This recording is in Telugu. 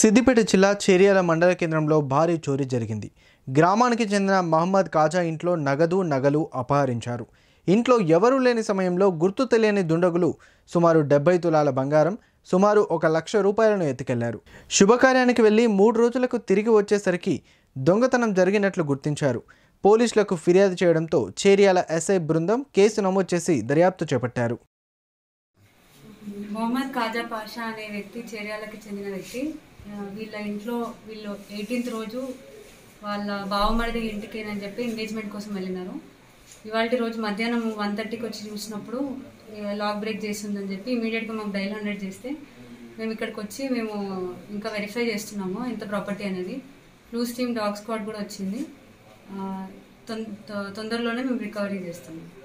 సిద్దిపేట జిల్లా చేర్యాల మండల కేంద్రంలో భారీ చోరీ జరిగింది గ్రామానికి చెందిన మహమ్మద్ కాజా ఇంట్లో నగదు నగలు అపహరించారు ఇంట్లో ఎవరూ లేని సమయంలో గుర్తు తెలియని దుండగులు సుమారు డెబ్బై తులాల బంగారం సుమారు ఒక లక్ష రూపాయలను ఎత్తుకెళ్లారు శుభకార్యానికి వెళ్లి మూడు రోజులకు తిరిగి వచ్చేసరికి దొంగతనం జరిగినట్లు గుర్తించారు పోలీసులకు ఫిర్యాదు చేయడంతో చేర్యాల ఎస్ఐ బృందం కేసు నమోదు చేసి దర్యాప్తు చేపట్టారు మొహమ్మద్ కాజా పాషా అనే వ్యక్తి చేర్యాలకి చెందిన వ్యక్తి ఆ, వీళ్ళ ఇంట్లో వీళ్ళు ఎయిటీన్త్ రోజు వాళ్ళ బావమరిది ఇంటికేనని చెప్పి ఎంగేజ్మెంట్ కోసం వెళ్ళినారు ఇవాళ రోజు మధ్యాహ్నం వన్ థర్టీకి వచ్చి చూసినప్పుడు ఇక లాక్ బ్రేక్ చేస్తుందని చెప్పి ఇమీడియట్గా మాకు డైల్ హండ్రెడ్ చేస్తే మేము ఇక్కడికి వచ్చి మేము ఇంకా వెరిఫై చేస్తున్నాము ఎంత ప్రాపర్టీ అనేది క్లూస్ టీమ్ డాగ్ స్క్వాడ్ కూడా వచ్చింది ఆ, తొం- తొ- తొందరలోనే మేము రికవరీ చేస్తాము